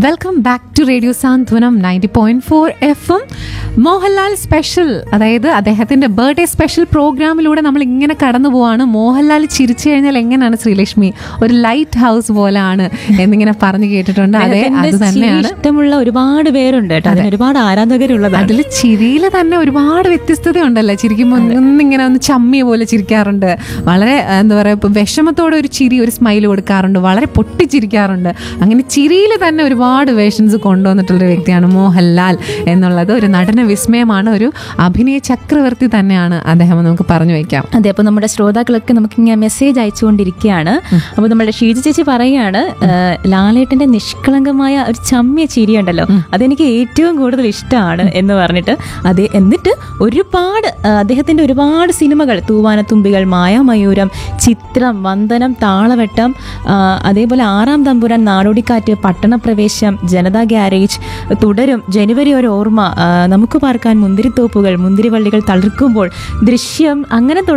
welcome back to radio Santhwanam ninety point four F M Mohanlal special അതായത് അദ്ദേഹത്തിന്റെ birthday special പ്രോഗ്രാമിലൂടെ നമ്മൾ ഇങ്ങനെ കടന്നു പോവാണ് മോഹൻലാൽ ചിരിച്ചു കഴിഞ്ഞാൽ എങ്ങനെയാണ് ശ്രീലക്ഷ്മി ഒരു ലൈറ്റ് ഹൗസ് പോലെയാണ് എന്നിങ്ങനെ പറഞ്ഞു കേട്ടിട്ടുണ്ട് അതെ അദ്ദേഹത്തിന്റെ അത് ചിരി തന്നെയാണ് ഇഷ്ടമുള്ള ഒരുപാട് പേരുണ്ട് കേട്ടോ അതിന് ഒരുപാട് ആരാധകരുള്ളതാണ് അതിൽ ചിരിയിൽ തന്നെ ഒരുപാട് വ്യത്യസ്തതയുണ്ടല്ലോ ചിരിക്കുമ്പോൾ ഒന്നിങ്ങനെ ഒന്ന് ചമ്മിയ പോലെ ചിരിക്കാറുണ്ട് വളരെ ആ, എന്താ പറയുക ഇപ്പം വിഷമത്തോടെ ഒരു ചിരി ഒരു സ്മൈൽ കൊടുക്കാറുണ്ട് വളരെ പൊട്ടിച്ചിരിക്കാറുണ്ട് അങ്ങനെ ചിരിയിൽ തന്നെ ഒരുപാട് വേഷൻസ് കൊണ്ടുവന്നിട്ടുള്ളൊരു വ്യക്തിയാണ് മോഹൻലാൽ എന്നുള്ളത് ഒരു നടന വിസ്മയമാണ് ഒരു അഭിനയ ചക്രവർത്തി തന്നെയാണ് അദ്ദേഹം എന്ന് നമുക്ക് പറഞ്ഞു വയ്ക്കാം അതെ അപ്പൊ നമ്മുടെ ശ്രോതാക്കളൊക്കെ നമുക്ക് ഇങ്ങനെ മെസ്സേജ് അയച്ചുകൊണ്ടിരിക്കുകയാണ് അപ്പൊ നമ്മുടെ ഷീജ ചേച്ചി പറയാണ് ആ, ലാലേട്ടന്റെ നിഷ്കളങ്കമായ ഒരു ചമ്മിയ ചിരി ഉണ്ടല്ലോ അതെനിക്ക് ഏറ്റവും കൂടുതൽ ഇഷ്ടമാണ് എന്ന് പറഞ്ഞിട്ട് അതെ എന്നിട്ട് ഒരുപാട് ആ, അദ്ദേഹത്തിന്റെ ഒരുപാട് സിനിമകൾ തൂവാനത്തുമ്പികൾ മായാമയൂരം ചിത്രം വന്ദനം താളവട്ടം ആ, അതേപോലെ ആറാം തമ്പുരാൻ നാടോടിക്കാറ്റ് പട്ടണപ്രവേശം ജനതാ ഗ്യാരേജ് തുടരും ജനുവരി ഒരു ഓർമ്മ ആ, നമുക്ക് പാർക്കാൻ മുന്തിരിത്തോപ്പുകൾ മുന്തിരിവള്ളികൾ തളിർക്കുമ്പോൾ ദൃശ്യം അങ്ങനെ തുടങ്ങി